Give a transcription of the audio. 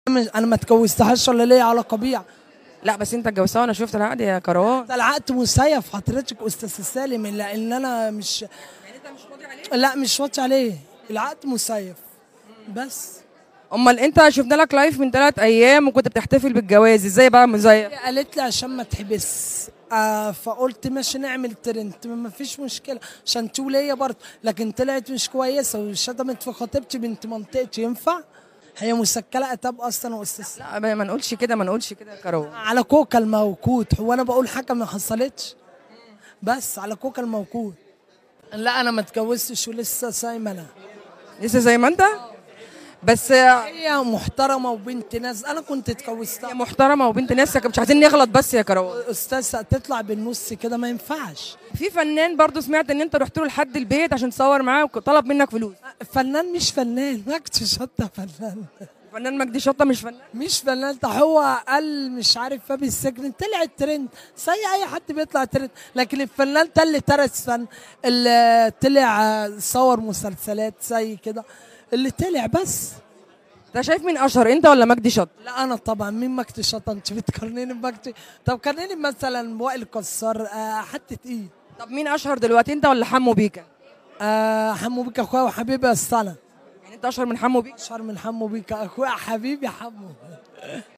مش- انا ما اتجوزتهاش ولا ليا علاقه بيها لا بس انت اتجوزتها وانا شفت العقد يا كروان ده العقد مسيف حضرتك استاذ سالم لان انا مش لا مش واطي عليه العقد مسيف بس امال انت شفنا لك لايف من ثلاث ايام وكنت بتحتفل بالجواز ازاي بقى مزيف هي قالت لي عشان ما تحبس آه فقلت ماشي نعمل ترند ما فيش مشكله عشان توليه برضه لكن طلعت مش كويسه وشتمت في خطيبتي بنت منطقتي ينفع هي مسكله اتاب اصلا واستاذ لا ما ما نقولش كده ما نقولش كده يا كروان على كوكا الموجود هو انا بقول حاجه ما حصلتش بس على كوكا الموجود لا انا ما اتجوزتش ولسه سايمه انا لسه زي ما انت بس هي محترمه وبنت ناس انا كنت هي اتجوزتها محترمه وبنت ناس مش عايزين نغلط بس يا كروان استاذ تطلع بالنص كده ما ينفعش في فنان برضو سمعت ان انت رحت له لحد البيت عشان تصور معاه وطلب منك فلوس فنان مش فنان مجدي شطه فنان فنان مجدي شطه مش فنان مش فنان ده هو قال مش عارف باب السجن طلع الترند زي اي حد بيطلع ترند لكن الفنان ده اللي ترس فن اللي طلع صور مسلسلات زي كده اللي طلع بس انت شايف مين اشهر انت ولا مجدي شطه لا انا طبعا مين مجدي شطه انت بتقارنيني بمجدي طب قارنيني مثلا بوائل كسار آه حد تقيل طب مين اشهر دلوقتي انت ولا حمو بيكا آه حمو بيكا اخويا وحبيبي السنه يعني انت اشهر من حمو بيكا اشهر من حمو بيكا اخويا حبيبي حمو